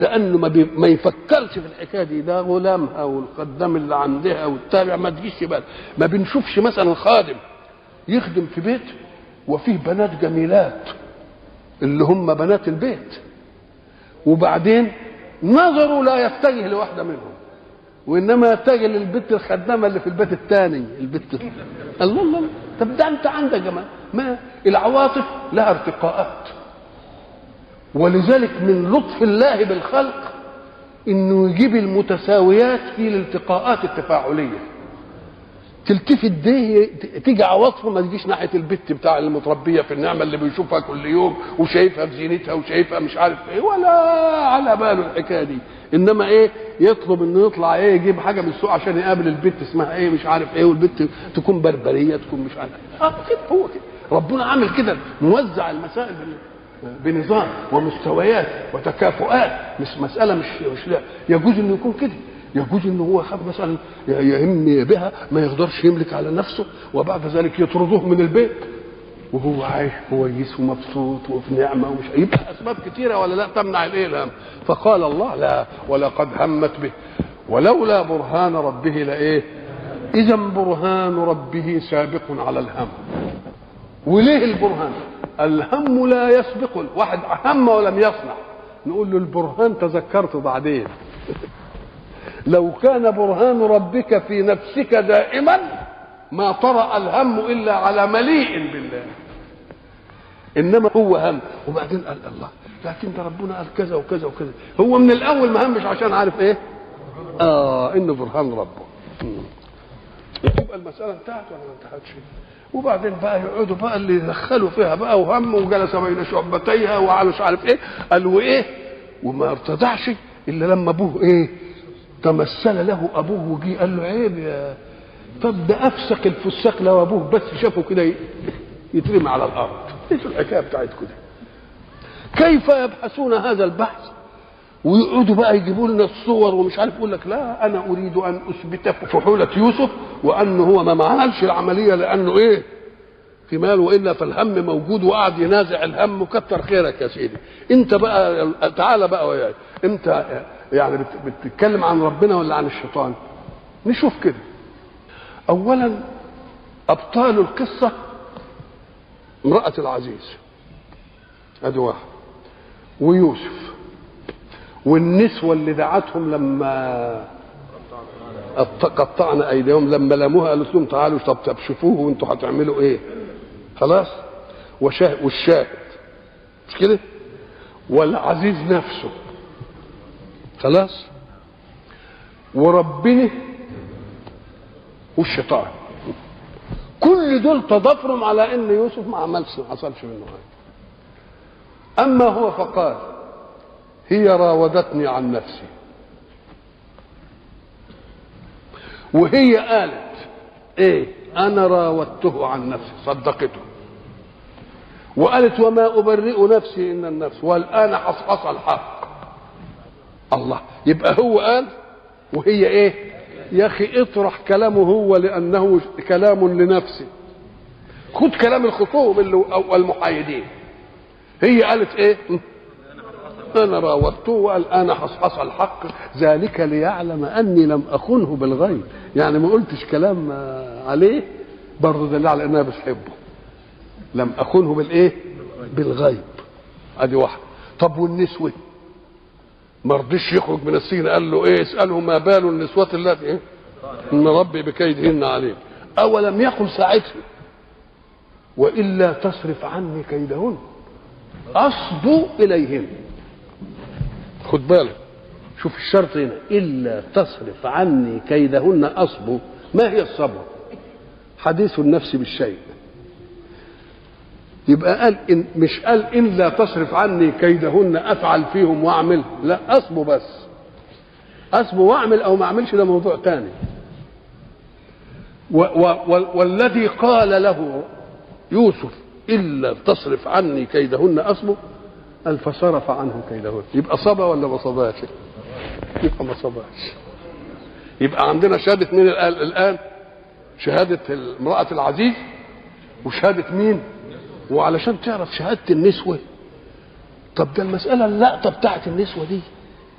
لانه ما, بي ما يفكرش في الحكايه دي ده غلامها والخدام اللي عندها والتابع ما تجيش بال ما بنشوفش مثلا خادم يخدم في بيت وفيه بنات جميلات اللي هم بنات البيت وبعدين نظره لا يتجه لواحده منهم وانما يتجه للبنت الخدامه اللي في البيت الثاني البنت الله الله طب ده انت عندك جمال ما العواطف لها ارتقاءات ولذلك من لطف الله بالخلق انه يجيب المتساويات في الالتقاءات التفاعليه تلتفت دي تيجي عواطفه ما تجيش ناحيه البت بتاع المتربيه في النعمه اللي بيشوفها كل يوم وشايفها في زينتها وشايفها مش عارف ايه ولا على باله الحكايه دي انما ايه يطلب انه يطلع ايه يجيب حاجه من السوق عشان يقابل البت اسمها ايه مش عارف ايه والبت تكون بربريه تكون مش عارف اه كده هو كده ربنا عامل كده موزع المسائل بنظام ومستويات وتكافؤات مش مساله مش مش لا يجوز انه يكون كده يجوز انه هو خاف مثلا يهم بها ما يقدرش يملك على نفسه وبعد ذلك يطردوه من البيت وهو عايش كويس ومبسوط وفي نعمه ومش يبقى اسباب كثيره ولا لا تمنع الايه الهم فقال الله لا ولقد همت به ولولا برهان ربه لايه اذا برهان ربه سابق على الهم وليه البرهان الهم لا يسبق واحد هم ولم يصنع نقول له البرهان تذكرته بعدين لو كان برهان ربك في نفسك دائما ما طرأ الهم إلا على مليء بالله إنما هو هم وبعدين قال الله لكن ده ربنا قال كذا وكذا وكذا هو من الأول ما همش عشان عارف إيه آه إنه برهان ربه يبقى المسألة انتهت ولا ما انتهتش وبعدين بقى يقعدوا بقى اللي يدخلوا فيها بقى وهم وجلس بين شعبتيها وعلى مش عارف ايه قال وايه وما ارتدعش الا لما ابوه ايه تمثل له ابوه وجي قال له عيب يا طب ده افسق الفساق لو ابوه بس شافه كده يترمي على الارض ايش الحكايه بتاعتكم دي كيف يبحثون هذا البحث ويقعدوا بقى يجيبوا لنا الصور ومش عارف يقول لك لا انا اريد ان اثبت فحوله يوسف وانه هو ما معالش العمليه لانه ايه في مال والا فالهم موجود وقعد ينازع الهم وكتر خيرك يا سيدي انت بقى تعالى بقى وياي انت يعني بتتكلم عن ربنا ولا عن الشيطان نشوف كده اولا ابطال القصه امراه العزيز ادي واحد ويوسف والنسوة اللي دعتهم لما قطعنا ايديهم لما لموها قالت لهم تعالوا طب طب شوفوه وانتوا هتعملوا ايه خلاص وشاهد والشاهد مش كده والعزيز نفسه خلاص وربنا والشيطان كل دول تضافرهم على ان يوسف ما عملش ما حصلش منه حاجه اما هو فقال هي راودتني عن نفسي وهي قالت ايه انا راودته عن نفسي صدقته وقالت وما ابرئ نفسي ان النفس والان حصحص الحق الله يبقى هو قال وهي ايه يا اخي اطرح كلامه هو لانه كلام لنفسه خد كلام الخصوم او المحايدين هي قالت ايه انا راودته وقال انا حصحص الحق ذلك ليعلم اني لم اخنه بالغيب يعني ما قلتش كلام عليه برضه دليل على انها بتحبه لم اخنه بالايه بالغيب ادي واحده طب والنسوه ما رضيش يخرج من السجن قال له ايه اساله ما بال النسوة التي ايه ان ربي بكيدهن عليم اولم يقل ساعتها والا تصرف عني كيدهن اصبو اليهن خد بالك شوف الشرط هنا الا تصرف عني كيدهن اصبو ما هي الصبر حديث النفس بالشيء يبقى قال إن مش قال ان لا تصرف عني كيدهن افعل فيهم واعمل لا اصبو بس اصبو واعمل او ما اعملش ده موضوع تاني و و والذي قال له يوسف الا تصرف عني كيدهن اصبو قال فصرف عنه كيدهن يبقى صبا ولا ما صباش يبقى ما صباش يبقى عندنا شهاده مين الان شهاده امراه العزيز وشهاده مين وعلشان تعرف شهاده النسوه طب ده المساله اللقطه بتاعت النسوه دي